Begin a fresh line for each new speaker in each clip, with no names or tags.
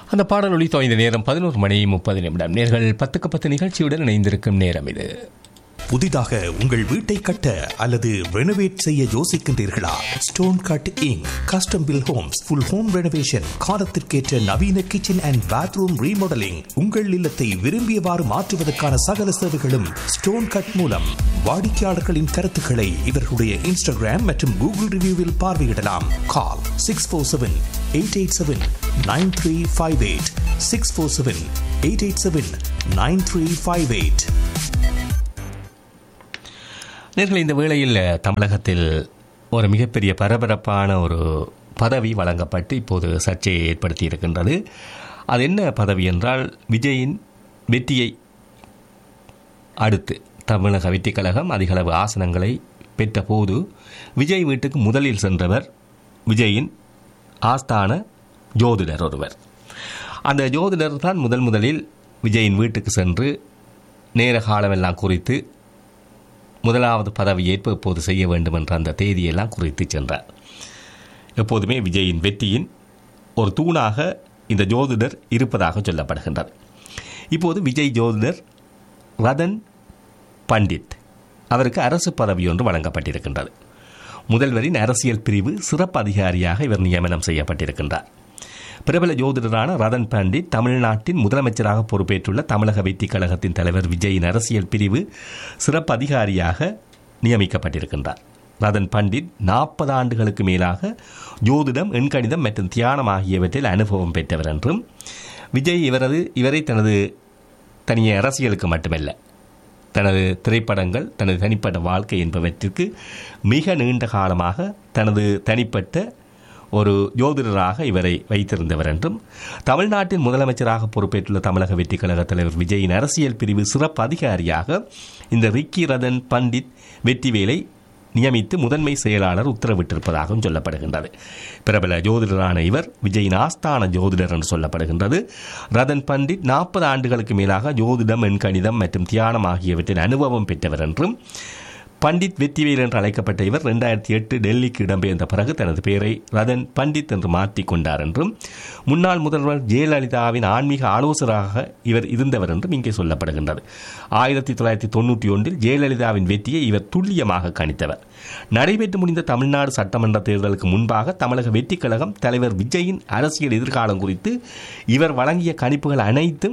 அந்த பாடல் ஒளி தோய்ந்த நேரம் பதினோரு மணி முப்பது நிமிடம் நேர்கள் பத்துக்கு பத்து நிகழ்ச்சியுடன் இணைந்திருக்கும் நேரம் இது
புதிதாக உங்கள் வீட்டை கட்ட அல்லது ரெனோவேட் செய்ய யோசிக்கின்றீர்களா stone cut Inc custom build homes full home renovation காலத்திற்கேற்ற நவீன கிச்சன் அண்ட் பாத்ரூம் ரீமாடலிங் உங்கள் இல்லத்தை விரும்பியவாறு மாற்றுவதற்கான சகல சேவைகளும் ஸ்டோன் கட் மூலம் வாடிக்கையாளர்களின் கருத்துக்களை இவர்களுடைய இன்ஸ்டாகிராம் மற்றும் கூகுள் ரிவ்யூவில் பார்வையிடலாம் call six four seven eight eight seven nine three five eight six four seven eight eight seven nine three five eight
நேர்கள் இந்த வேளையில் தமிழகத்தில் ஒரு மிகப்பெரிய பரபரப்பான ஒரு பதவி வழங்கப்பட்டு இப்போது சர்ச்சையை ஏற்படுத்தி இருக்கின்றது அது என்ன பதவி என்றால் விஜயின் வெற்றியை அடுத்து தமிழக வெற்றி கழகம் அதிகளவு ஆசனங்களை பெற்ற போது விஜய் வீட்டுக்கு முதலில் சென்றவர் விஜயின் ஆஸ்தான ஜோதிடர் ஒருவர் அந்த ஜோதிடர் தான் முதல் முதலில் விஜயின் வீட்டுக்கு சென்று நேர காலமெல்லாம் குறித்து முதலாவது பதவியேற்பு எப்போது செய்ய வேண்டும் என்ற அந்த தேதியெல்லாம் குறித்து சென்றார் எப்போதுமே விஜயின் வெற்றியின் ஒரு தூணாக இந்த ஜோதிடர் இருப்பதாக சொல்லப்படுகின்றது இப்போது விஜய் ஜோதிடர் ரதன் பண்டித் அவருக்கு அரசு பதவி ஒன்று வழங்கப்பட்டிருக்கின்றது முதல்வரின் அரசியல் பிரிவு சிறப்பு அதிகாரியாக இவர் நியமனம் செய்யப்பட்டிருக்கின்றார் பிரபல ஜோதிடரான ரதன் பண்டிட் தமிழ்நாட்டின் முதலமைச்சராக பொறுப்பேற்றுள்ள தமிழக வெற்றி கழகத்தின் தலைவர் விஜயின் அரசியல் பிரிவு சிறப்பு அதிகாரியாக நியமிக்கப்பட்டிருக்கின்றார் ரதன் பண்டிட் நாற்பது ஆண்டுகளுக்கு மேலாக ஜோதிடம் எண்கணிதம் மற்றும் தியானம் ஆகியவற்றில் அனுபவம் பெற்றவர் என்றும் விஜய் இவரது இவரை தனது தனிய அரசியலுக்கு மட்டுமல்ல தனது திரைப்படங்கள் தனது தனிப்பட்ட வாழ்க்கை என்பவற்றிற்கு மிக நீண்ட காலமாக தனது தனிப்பட்ட ஒரு ஜோதிடராக இவரை வைத்திருந்தவர் என்றும் தமிழ்நாட்டின் முதலமைச்சராக பொறுப்பேற்றுள்ள தமிழக வெற்றி கழக தலைவர் விஜயின் அரசியல் பிரிவு சிறப்பு அதிகாரியாக இந்த ரிக்கி ரதன் பண்டிட் வெற்றிவேலை நியமித்து முதன்மை செயலாளர் உத்தரவிட்டிருப்பதாகவும் சொல்லப்படுகின்றது பிரபல ஜோதிடரான இவர் விஜயின் ஆஸ்தான ஜோதிடர் என்று சொல்லப்படுகின்றது ரதன் பண்டிட் நாற்பது ஆண்டுகளுக்கு மேலாக ஜோதிடம் எண்கணிதம் மற்றும் தியானம் ஆகியவற்றின் அனுபவம் பெற்றவர் என்றும் பண்டித் வெற்றிவேல் என்று அழைக்கப்பட்ட இவர் ரெண்டாயிரத்தி எட்டு டெல்லிக்கு இடம்பெயர்ந்த பிறகு தனது பெயரை ரதன் பண்டித் என்று மாற்றிக் கொண்டார் என்றும் முன்னாள் முதல்வர் ஜெயலலிதாவின் ஆன்மீக ஆலோசகராக இவர் இருந்தவர் என்றும் இங்கே சொல்லப்படுகின்றது ஆயிரத்தி தொள்ளாயிரத்தி தொண்ணூற்றி ஒன்றில் ஜெயலலிதாவின் வெற்றியை இவர் துல்லியமாக கணித்தவர் நடைபெற்று முடிந்த தமிழ்நாடு சட்டமன்ற தேர்தலுக்கு முன்பாக தமிழக வெற்றிக் கழகம் தலைவர் விஜயின் அரசியல் எதிர்காலம் குறித்து இவர் வழங்கிய கணிப்புகள் அனைத்தும்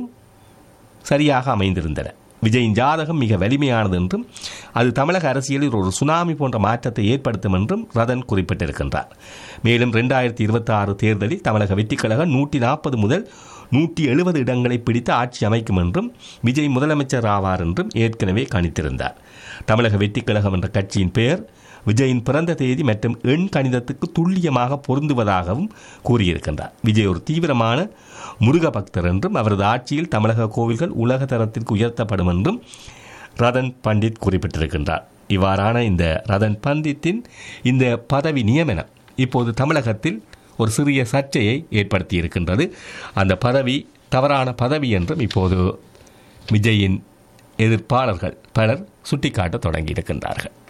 சரியாக அமைந்திருந்தன விஜயின் ஜாதகம் மிக வலிமையானது என்றும் அது தமிழக அரசியலில் ஒரு சுனாமி போன்ற மாற்றத்தை ஏற்படுத்தும் என்றும் ரதன் குறிப்பிட்டிருக்கின்றார் மேலும் ரெண்டாயிரத்தி இருபத்தி ஆறு தேர்தலில் தமிழக வெற்றிக் கழகம் நூற்றி நாற்பது முதல் நூற்றி எழுபது இடங்களை பிடித்து ஆட்சி அமைக்கும் என்றும் விஜய் முதலமைச்சர் ஆவார் என்றும் ஏற்கனவே கணித்திருந்தார் தமிழக வெற்றிக் கழகம் என்ற கட்சியின் பெயர் விஜயின் பிறந்த தேதி மற்றும் எண் கணிதத்துக்கு துல்லியமாக பொருந்துவதாகவும் கூறியிருக்கின்றார் விஜய் ஒரு தீவிரமான முருக பக்தர் என்றும் அவரது ஆட்சியில் தமிழக கோவில்கள் உலக தரத்திற்கு உயர்த்தப்படும் என்றும் ரதன் பண்டிட் குறிப்பிட்டிருக்கின்றார் இவ்வாறான இந்த ரதன் பண்டித்தின் இந்த பதவி நியமனம் இப்போது தமிழகத்தில் ஒரு சிறிய சர்ச்சையை ஏற்படுத்தி இருக்கின்றது அந்த பதவி தவறான பதவி என்றும் இப்போது விஜயின் எதிர்ப்பாளர்கள் பலர் சுட்டிக்காட்ட தொடங்கியிருக்கின்றார்கள்